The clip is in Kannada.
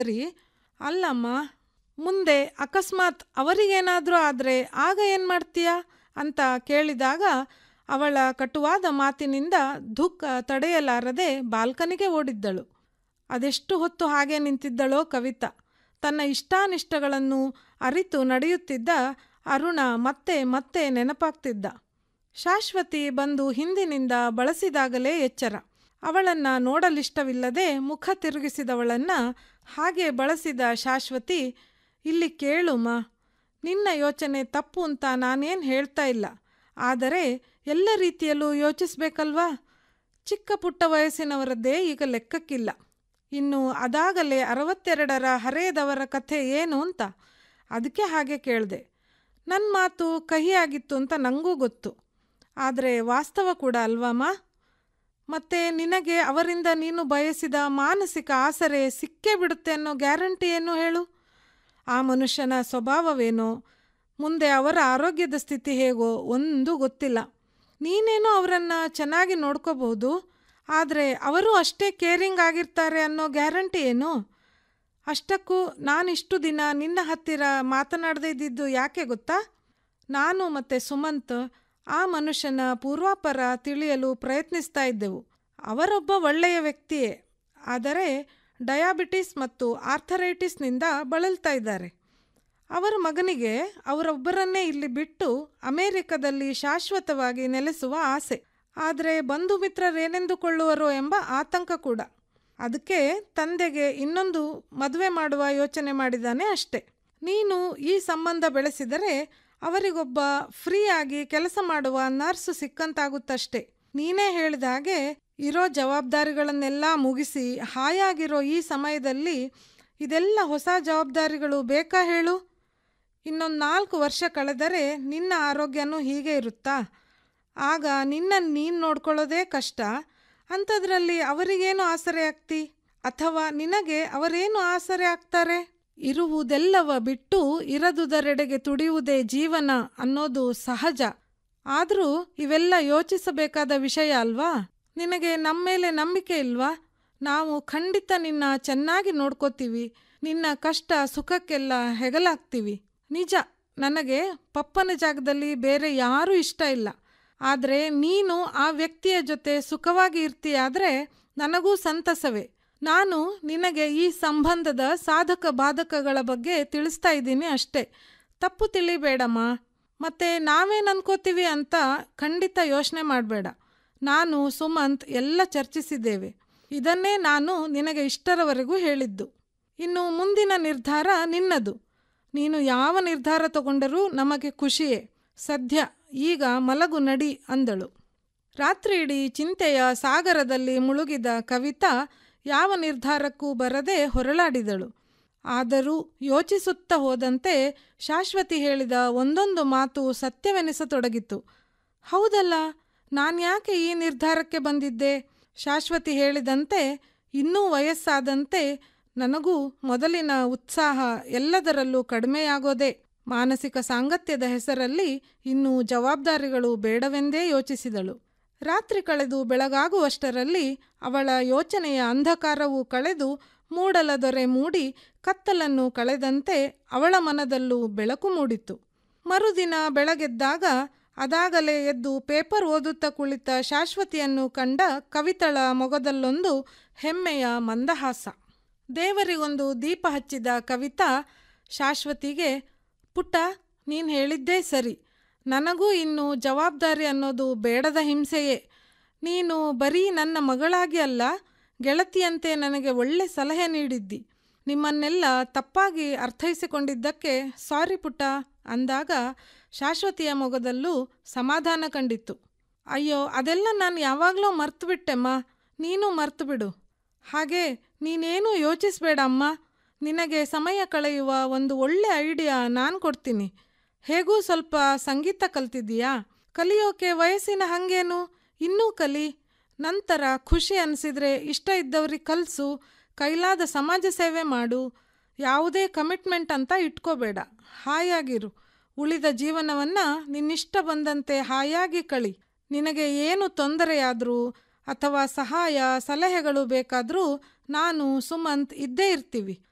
ಸರಿ ಅಲ್ಲಮ್ಮ ಮುಂದೆ ಅಕಸ್ಮಾತ್ ಅವರಿಗೇನಾದರೂ ಆದರೆ ಆಗ ಏನು ಮಾಡ್ತೀಯಾ ಅಂತ ಕೇಳಿದಾಗ ಅವಳ ಕಟುವಾದ ಮಾತಿನಿಂದ ದುಃಖ ತಡೆಯಲಾರದೆ ಬಾಲ್ಕನಿಗೆ ಓಡಿದ್ದಳು ಅದೆಷ್ಟು ಹೊತ್ತು ಹಾಗೆ ನಿಂತಿದ್ದಳೋ ಕವಿತಾ ತನ್ನ ಇಷ್ಟಾನಿಷ್ಟಗಳನ್ನು ಅರಿತು ನಡೆಯುತ್ತಿದ್ದ ಅರುಣ ಮತ್ತೆ ಮತ್ತೆ ನೆನಪಾಗ್ತಿದ್ದ ಶಾಶ್ವತಿ ಬಂದು ಹಿಂದಿನಿಂದ ಬಳಸಿದಾಗಲೇ ಎಚ್ಚರ ಅವಳನ್ನ ನೋಡಲಿಷ್ಟವಿಲ್ಲದೆ ಮುಖ ತಿರುಗಿಸಿದವಳನ್ನ ಹಾಗೆ ಬಳಸಿದ ಶಾಶ್ವತಿ ಇಲ್ಲಿ ಕೇಳುಮ ನಿನ್ನ ಯೋಚನೆ ತಪ್ಪು ಅಂತ ನಾನೇನು ಹೇಳ್ತಾ ಇಲ್ಲ ಆದರೆ ಎಲ್ಲ ರೀತಿಯಲ್ಲೂ ಯೋಚಿಸ್ಬೇಕಲ್ವಾ ಚಿಕ್ಕ ಪುಟ್ಟ ವಯಸ್ಸಿನವರದ್ದೇ ಈಗ ಲೆಕ್ಕಕ್ಕಿಲ್ಲ ಇನ್ನು ಅದಾಗಲೇ ಅರವತ್ತೆರಡರ ಹರೆಯದವರ ಕಥೆ ಏನು ಅಂತ ಅದಕ್ಕೆ ಹಾಗೆ ಕೇಳಿದೆ ನನ್ನ ಮಾತು ಕಹಿಯಾಗಿತ್ತು ಅಂತ ನನಗೂ ಗೊತ್ತು ಆದರೆ ವಾಸ್ತವ ಕೂಡ ಅಲ್ವಮ್ಮ ಮತ್ತೆ ನಿನಗೆ ಅವರಿಂದ ನೀನು ಬಯಸಿದ ಮಾನಸಿಕ ಆಸರೆ ಸಿಕ್ಕೇ ಬಿಡುತ್ತೆ ಅನ್ನೋ ಗ್ಯಾರಂಟಿ ಏನು ಹೇಳು ಆ ಮನುಷ್ಯನ ಸ್ವಭಾವವೇನೋ ಮುಂದೆ ಅವರ ಆರೋಗ್ಯದ ಸ್ಥಿತಿ ಹೇಗೋ ಒಂದು ಗೊತ್ತಿಲ್ಲ ನೀನೇನೋ ಅವರನ್ನು ಚೆನ್ನಾಗಿ ನೋಡ್ಕೋಬಹುದು ಆದರೆ ಅವರು ಅಷ್ಟೇ ಕೇರಿಂಗ್ ಆಗಿರ್ತಾರೆ ಅನ್ನೋ ಗ್ಯಾರಂಟಿ ಏನು ಅಷ್ಟಕ್ಕೂ ನಾನಿಷ್ಟು ದಿನ ನಿನ್ನ ಹತ್ತಿರ ಮಾತನಾಡದೇ ಇದ್ದಿದ್ದು ಯಾಕೆ ಗೊತ್ತಾ ನಾನು ಮತ್ತು ಸುಮಂತ್ ಆ ಮನುಷ್ಯನ ಪೂರ್ವಾಪರ ತಿಳಿಯಲು ಪ್ರಯತ್ನಿಸ್ತಾ ಇದ್ದೆವು ಅವರೊಬ್ಬ ಒಳ್ಳೆಯ ವ್ಯಕ್ತಿಯೇ ಆದರೆ ಡಯಾಬಿಟಿಸ್ ಮತ್ತು ಆರ್ಥರೈಟಿಸ್ನಿಂದ ಬಳಲ್ತಾ ಇದ್ದಾರೆ ಅವರ ಮಗನಿಗೆ ಅವರೊಬ್ಬರನ್ನೇ ಇಲ್ಲಿ ಬಿಟ್ಟು ಅಮೇರಿಕದಲ್ಲಿ ಶಾಶ್ವತವಾಗಿ ನೆಲೆಸುವ ಆಸೆ ಆದರೆ ಬಂಧು ಮಿತ್ರರೇನೆಂದುಕೊಳ್ಳುವರೋ ಎಂಬ ಆತಂಕ ಕೂಡ ಅದಕ್ಕೆ ತಂದೆಗೆ ಇನ್ನೊಂದು ಮದುವೆ ಮಾಡುವ ಯೋಚನೆ ಮಾಡಿದ್ದಾನೆ ಅಷ್ಟೆ ನೀನು ಈ ಸಂಬಂಧ ಬೆಳೆಸಿದರೆ ಅವರಿಗೊಬ್ಬ ಫ್ರೀಯಾಗಿ ಕೆಲಸ ಮಾಡುವ ನರ್ಸ್ ಸಿಕ್ಕಂತಾಗುತ್ತಷ್ಟೆ ನೀನೇ ಹೇಳಿದ ಹಾಗೆ ಇರೋ ಜವಾಬ್ದಾರಿಗಳನ್ನೆಲ್ಲ ಮುಗಿಸಿ ಹಾಯಾಗಿರೋ ಈ ಸಮಯದಲ್ಲಿ ಇದೆಲ್ಲ ಹೊಸ ಜವಾಬ್ದಾರಿಗಳು ಬೇಕಾ ಹೇಳು ಇನ್ನೊಂದು ನಾಲ್ಕು ವರ್ಷ ಕಳೆದರೆ ನಿನ್ನ ಆರೋಗ್ಯನೂ ಹೀಗೆ ಇರುತ್ತಾ ಆಗ ನಿನ್ನನ್ನು ನೀನು ನೋಡ್ಕೊಳ್ಳೋದೇ ಕಷ್ಟ ಅಂಥದ್ರಲ್ಲಿ ಅವರಿಗೇನು ಆಸರೆ ಆಗ್ತಿ ಅಥವಾ ನಿನಗೆ ಅವರೇನು ಆಸರೆ ಆಗ್ತಾರೆ ಇರುವುದೆಲ್ಲವ ಬಿಟ್ಟು ಇರದುದರೆಡೆಗೆ ತುಡಿಯುವುದೇ ಜೀವನ ಅನ್ನೋದು ಸಹಜ ಆದರೂ ಇವೆಲ್ಲ ಯೋಚಿಸಬೇಕಾದ ವಿಷಯ ಅಲ್ವಾ ನಿನಗೆ ನಮ್ಮ ಮೇಲೆ ನಂಬಿಕೆ ಇಲ್ವಾ ನಾವು ಖಂಡಿತ ನಿನ್ನ ಚೆನ್ನಾಗಿ ನೋಡ್ಕೋತೀವಿ ನಿನ್ನ ಕಷ್ಟ ಸುಖಕ್ಕೆಲ್ಲ ಹೆಗಲಾಗ್ತೀವಿ ನಿಜ ನನಗೆ ಪಪ್ಪನ ಜಾಗದಲ್ಲಿ ಬೇರೆ ಯಾರೂ ಇಷ್ಟ ಇಲ್ಲ ಆದರೆ ನೀನು ಆ ವ್ಯಕ್ತಿಯ ಜೊತೆ ಸುಖವಾಗಿ ಇರ್ತೀಯಾದರೆ ನನಗೂ ಸಂತಸವೇ ನಾನು ನಿನಗೆ ಈ ಸಂಬಂಧದ ಸಾಧಕ ಬಾಧಕಗಳ ಬಗ್ಗೆ ತಿಳಿಸ್ತಾ ಇದ್ದೀನಿ ಅಷ್ಟೇ ತಪ್ಪು ತಿಳಿಬೇಡಮ್ಮ ಮತ್ತೆ ನಾವೇನು ಅನ್ಕೋತೀವಿ ಅಂತ ಖಂಡಿತ ಯೋಚನೆ ಮಾಡಬೇಡ ನಾನು ಸುಮಂತ್ ಎಲ್ಲ ಚರ್ಚಿಸಿದ್ದೇವೆ ಇದನ್ನೇ ನಾನು ನಿನಗೆ ಇಷ್ಟರವರೆಗೂ ಹೇಳಿದ್ದು ಇನ್ನು ಮುಂದಿನ ನಿರ್ಧಾರ ನಿನ್ನದು ನೀನು ಯಾವ ನಿರ್ಧಾರ ತಗೊಂಡರೂ ನಮಗೆ ಖುಷಿಯೇ ಸದ್ಯ ಈಗ ಮಲಗು ನಡಿ ಅಂದಳು ರಾತ್ರಿ ಇಡೀ ಚಿಂತೆಯ ಸಾಗರದಲ್ಲಿ ಮುಳುಗಿದ ಕವಿತಾ ಯಾವ ನಿರ್ಧಾರಕ್ಕೂ ಬರದೆ ಹೊರಳಾಡಿದಳು ಆದರೂ ಯೋಚಿಸುತ್ತಾ ಹೋದಂತೆ ಶಾಶ್ವತಿ ಹೇಳಿದ ಒಂದೊಂದು ಮಾತು ಸತ್ಯವೆನಿಸತೊಡಗಿತು ಹೌದಲ್ಲ ನಾನ್ಯಾಕೆ ಈ ನಿರ್ಧಾರಕ್ಕೆ ಬಂದಿದ್ದೆ ಶಾಶ್ವತಿ ಹೇಳಿದಂತೆ ಇನ್ನೂ ವಯಸ್ಸಾದಂತೆ ನನಗೂ ಮೊದಲಿನ ಉತ್ಸಾಹ ಎಲ್ಲದರಲ್ಲೂ ಕಡಿಮೆಯಾಗೋದೆ ಮಾನಸಿಕ ಸಾಂಗತ್ಯದ ಹೆಸರಲ್ಲಿ ಇನ್ನೂ ಜವಾಬ್ದಾರಿಗಳು ಬೇಡವೆಂದೇ ಯೋಚಿಸಿದಳು ರಾತ್ರಿ ಕಳೆದು ಬೆಳಗಾಗುವಷ್ಟರಲ್ಲಿ ಅವಳ ಯೋಚನೆಯ ಅಂಧಕಾರವು ಕಳೆದು ಮೂಡಲ ದೊರೆ ಮೂಡಿ ಕತ್ತಲನ್ನು ಕಳೆದಂತೆ ಅವಳ ಮನದಲ್ಲೂ ಬೆಳಕು ಮೂಡಿತು ಮರುದಿನ ಬೆಳಗೆದ್ದಾಗ ಅದಾಗಲೇ ಎದ್ದು ಪೇಪರ್ ಓದುತ್ತಾ ಕುಳಿತ ಶಾಶ್ವತಿಯನ್ನು ಕಂಡ ಕವಿತಳ ಮೊಗದಲ್ಲೊಂದು ಹೆಮ್ಮೆಯ ಮಂದಹಾಸ ದೇವರಿಗೊಂದು ದೀಪ ಹಚ್ಚಿದ ಕವಿತಾ ಶಾಶ್ವತಿಗೆ ಪುಟ್ಟ ನೀನು ಹೇಳಿದ್ದೇ ಸರಿ ನನಗೂ ಇನ್ನು ಜವಾಬ್ದಾರಿ ಅನ್ನೋದು ಬೇಡದ ಹಿಂಸೆಯೇ ನೀನು ಬರೀ ನನ್ನ ಮಗಳಾಗಿ ಅಲ್ಲ ಗೆಳತಿಯಂತೆ ನನಗೆ ಒಳ್ಳೆ ಸಲಹೆ ನೀಡಿದ್ದಿ ನಿಮ್ಮನ್ನೆಲ್ಲ ತಪ್ಪಾಗಿ ಅರ್ಥೈಸಿಕೊಂಡಿದ್ದಕ್ಕೆ ಸಾರಿ ಪುಟ್ಟ ಅಂದಾಗ ಶಾಶ್ವತಿಯ ಮೊಗದಲ್ಲೂ ಸಮಾಧಾನ ಕಂಡಿತ್ತು ಅಯ್ಯೋ ಅದೆಲ್ಲ ನಾನು ಯಾವಾಗಲೂ ಮರ್ತುಬಿಟ್ಟೆಮ್ಮ ನೀನು ಮರ್ತು ಬಿಡು ಹಾಗೆ ನೀನೇನೂ ಯೋಚಿಸ್ಬೇಡ ಅಮ್ಮ ನಿನಗೆ ಸಮಯ ಕಳೆಯುವ ಒಂದು ಒಳ್ಳೆ ಐಡಿಯಾ ನಾನು ಕೊಡ್ತೀನಿ ಹೇಗೂ ಸ್ವಲ್ಪ ಸಂಗೀತ ಕಲ್ತಿದ್ದೀಯಾ ಕಲಿಯೋಕೆ ವಯಸ್ಸಿನ ಹಂಗೇನು ಇನ್ನೂ ಕಲಿ ನಂತರ ಖುಷಿ ಅನಿಸಿದ್ರೆ ಇಷ್ಟ ಇದ್ದವ್ರಿಗೆ ಕಲಿಸು ಕೈಲಾದ ಸಮಾಜ ಸೇವೆ ಮಾಡು ಯಾವುದೇ ಕಮಿಟ್ಮೆಂಟ್ ಅಂತ ಇಟ್ಕೋಬೇಡ ಹಾಯಾಗಿರು ಉಳಿದ ಜೀವನವನ್ನು ನಿನ್ನಿಷ್ಟ ಬಂದಂತೆ ಹಾಯಾಗಿ ಕಳಿ ನಿನಗೆ ಏನು ತೊಂದರೆಯಾದರೂ ಅಥವಾ ಸಹಾಯ ಸಲಹೆಗಳು ಬೇಕಾದರೂ ನಾನು ಸುಮಂತ್ ಇದ್ದೇ ಇರ್ತೀವಿ